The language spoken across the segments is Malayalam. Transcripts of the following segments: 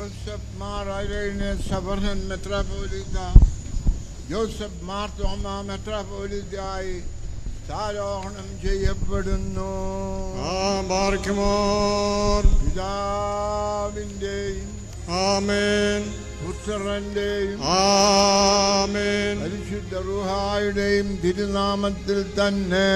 ജോസഫ് മാർ ഐറേനെ സബർഹൻ മെത്രാപോലിത്ത ജോസഫ് മാർ തോമ മെത്രാപോലിത്തായി സ്ഥാരോഹണം ചെയ്യപ്പെടുന്നു ബാർക്കുമോർ പിതാവിൻ്റെയും ആമേൻ പുത്രന്റെയും ആമേൻ പരിശുദ്ധ റുഹായുടെയും തിരുനാമത്തിൽ തന്നെ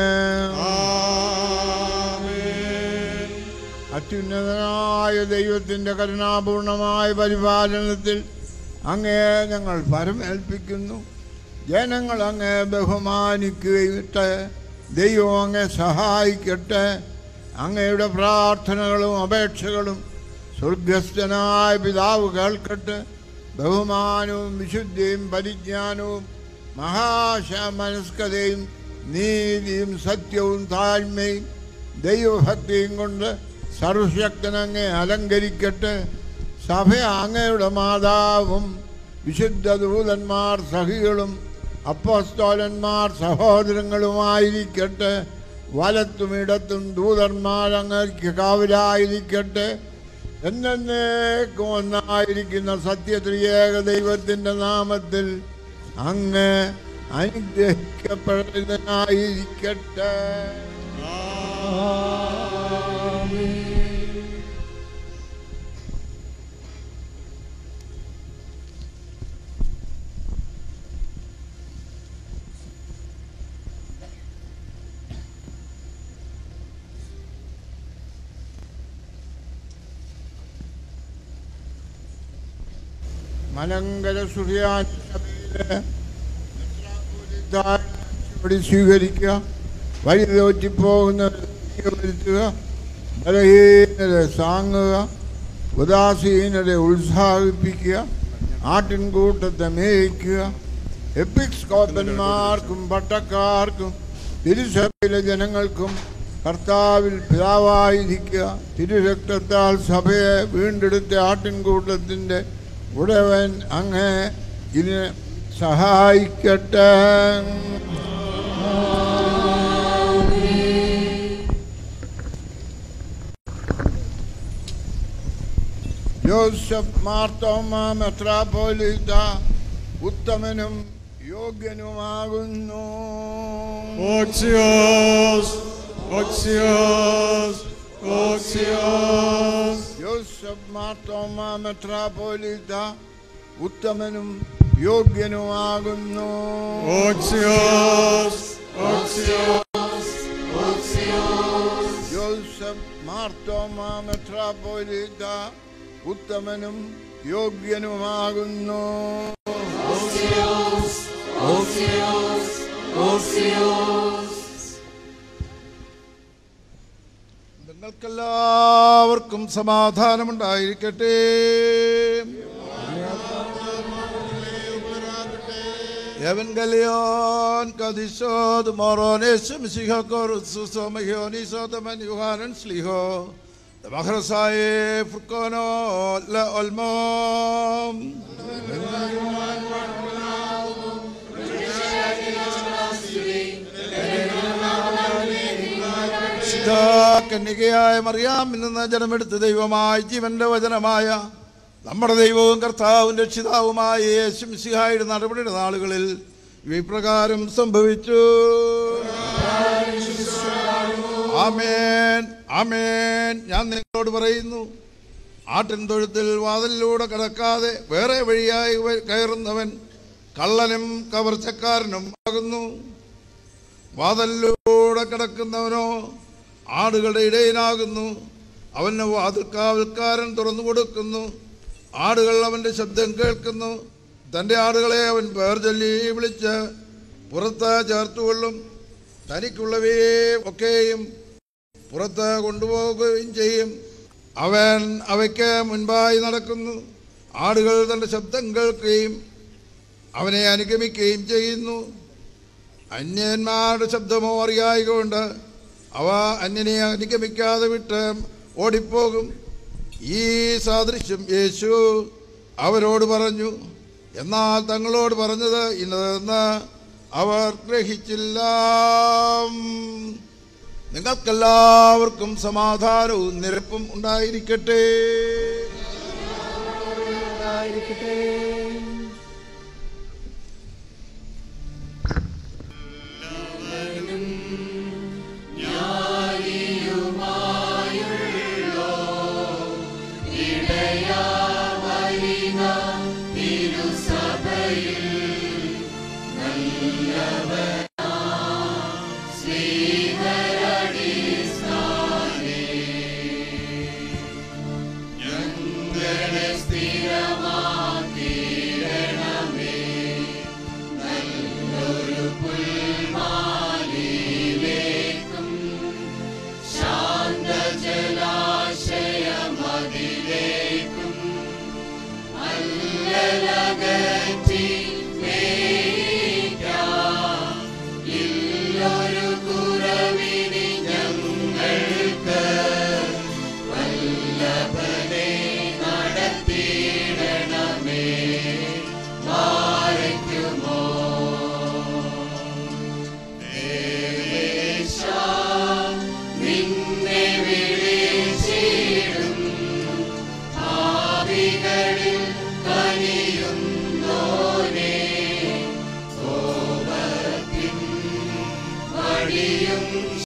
ആമേൻ അത്യുന്നതനായ ദൈവത്തിൻ്റെ കരുണാപൂർണമായ പരിപാലനത്തിൽ അങ്ങേ ഞങ്ങൾ പരമേൽപ്പിക്കുന്നു ജനങ്ങൾ അങ്ങേ ബഹുമാനിക്കുകയിട്ട് ദൈവം അങ്ങേ സഹായിക്കട്ടെ അങ്ങയുടെ പ്രാർത്ഥനകളും അപേക്ഷകളും സ്വർഗസ്ഥനായ പിതാവ് കേൾക്കട്ടെ ബഹുമാനവും വിശുദ്ധിയും പരിജ്ഞാനവും മഹാശമനസ്കതയും നീതിയും സത്യവും താഴ്മയും ദൈവഭക്തിയും കൊണ്ട് സർവശക്തനങ്ങെ അലങ്കരിക്കട്ടെ സഭ അങ്ങയുടെ മാതാവും വിശുദ്ധ ദൂതന്മാർ സഹികളും അപ്പോസ്തോലന്മാർ സഹോദരങ്ങളുമായിരിക്കട്ടെ വലത്തും ഇടത്തും ദൂതന്മാർ അങ്ങേക്ക് കാവലായിരിക്കട്ടെ എന്നേക്കും ഒന്നായിരിക്കുന്ന സത്യത്രിയേക ദൈവത്തിൻ്റെ നാമത്തിൽ അങ്ങ് അനുഗ്രഹിക്കപ്പെടുന്നതായിരിക്കട്ടെ മലങ്കര സുറിയാൻ സഭയിലെ മെത്രാപ്പോലീത്താരെ സ്വീകരിക്കുക വഴി തോറ്റിപ്പോകുന്നവരെ തിരികെ വരുത്തുക ബലഹീനരെ താങ്ങുക ഉദാസീനരെ ഉത്സാഹിപ്പിക്കുക ആട്ടിൻകൂട്ടത്തെ മേയിക്കുക എപ്പിക്സ്കോപ്പന്മാർക്കും പട്ടക്കാർക്കും തിരുസഭയിലെ ജനങ്ങൾക്കും കർത്താവിൽ പിതാവായിരിക്കുക തിരുരക്തത്താൽ സഭയെ വീണ്ടെടുത്ത ആട്ടിൻകൂട്ടത്തിൻ്റെ ഉടവൻ അങ്ങ് ഇതിനെ സഹായിക്കട്ടെ ജോസഫ് മാർത്തോമ മെത്രാപോലിത്ത ഉത്തമനും യോഗ്യനുമാകുന്നു ഓക്സിയോസ് ഓക്സിയോസ് ഓക്സിയോസ് ജോസഫ് മാർത്തോമ മെത്രാപോലിത്ത ഉത്തമനും യോഗ്യനുമാകുന്നു ഓക്സിയോസ് ജോസഫ് മാർത്തോമ മെത്രാപോലിത്ത ഉത്തമനും യോഗ്യനുമാകുന്നു നിങ്ങൾക്കെല്ലാവർക്കും സമാധാനമുണ്ടായിരിക്കട്ടെ Evangelion kadishod morones mishihakor susomahionisod man Yohanan sliho the Mahrasaye Furkono la Olmom കന്യകയായ മറിയാമിൽ നിന്ന് ജനമെടുത്ത ദൈവമായ ജീവന്റെ വചനമായ നമ്മുടെ ദൈവവും കർത്താവും രക്ഷിതാവുമായ യേശുമിസിഹായുടെ നടപടിയുടെ നാളുകളിൽ ഇപ്രകാരം സംഭവിച്ചു ആമേൻ ആമേൻ ഞാൻ നിങ്ങളോട് പറയുന്നു ആട്ടിൻ തൊഴുത്തിൽ വാതിലിലൂടെ കടക്കാതെ വേറെ വഴിയായി വ- കയറുന്നവൻ കള്ളനും കവർച്ചക്കാരനും ആകുന്നു വാതിലിലൂടെ കിടക്കുന്നവനോ ആടുകളുടെ ഇടയനാകുന്നു അവന് വാതിൽക്കാവൽക്കാരൻ തുറന്നു കൊടുക്കുന്നു ആടുകൾ അവൻ്റെ ശബ്ദം കേൾക്കുന്നു തൻ്റെ ആടുകളെ അവൻ പേർ ചൊല്ലി വിളിച്ച് പുറത്ത് ചേർത്തുകൊള്ളും തനിക്കുള്ളവയെ ഒക്കെയും പുറത്ത് കൊണ്ടുപോകുകയും ചെയ്യും അവൻ അവയ്ക്ക് മുൻപായി നടക്കുന്നു ആടുകൾ തൻ്റെ ശബ്ദം കേൾക്കുകയും അവനെ അനുഗമിക്കുകയും ചെയ്യുന്നു അന്യന്മാരുടെ ശബ്ദമോ അറിയായകൊണ്ട് അവ അന്യനെ അനുഗമിക്കാതെ വിട്ട് ഓടിപ്പോകും ഈ സാദൃശ്യം യേശു അവരോട് പറഞ്ഞു എന്നാൽ തങ്ങളോട് പറഞ്ഞത് ഇന്നതെന്ന് അവർ ഗ്രഹിച്ചില്ല നിങ്ങൾക്കെല്ലാവർക്കും സമാധാനവും നിരപ്പും ഉണ്ടായിരിക്കട്ടെ ഉണ്ടായിരിക്കട്ടെ